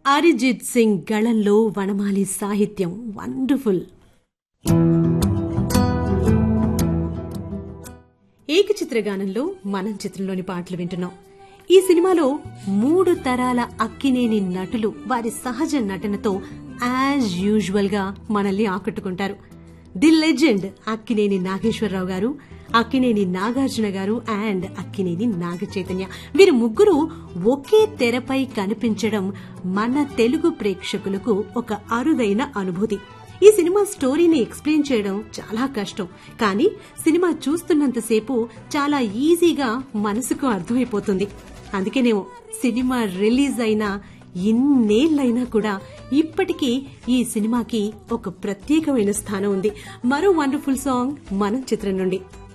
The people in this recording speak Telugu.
అరిజిత్ సింగ్ గళంలో వనమాలి సాహిత్యం వండర్ఫుల్ ఏకచిత్రగానంలో మనం చిత్రంలోని పాటలు వింటున్నాం ఈ సినిమాలో మూడు తరాల అక్కినేని నటులు వారి సహజ నటనతో యాజ్ యూజువల్ గా మనల్ని ఆకట్టుకుంటారు ది లెజెండ్ అక్కినేని నాగేశ్వరరావు గారు అక్కినేని నాగార్జున గారు అండ్ అక్కినేని నాగ చైతన్య వీరు ముగ్గురు ఒకే తెరపై కనిపించడం మన తెలుగు ప్రేక్షకులకు ఒక అరుదైన అనుభూతి ఈ సినిమా స్టోరీని ఎక్స్ప్లెయిన్ చేయడం చాలా కష్టం కానీ సినిమా చూస్తున్నంతసేపు చాలా ఈజీగా మనసుకు అర్థమైపోతుంది అందుకేనేమో సినిమా రిలీజ్ అయిన ఇన్నేళ్లైనా కూడా ఇప్పటికీ ఈ సినిమాకి ఒక ప్రత్యేకమైన స్థానం ఉంది మరో వండర్ఫుల్ సాంగ్ మనం చిత్రం నుండి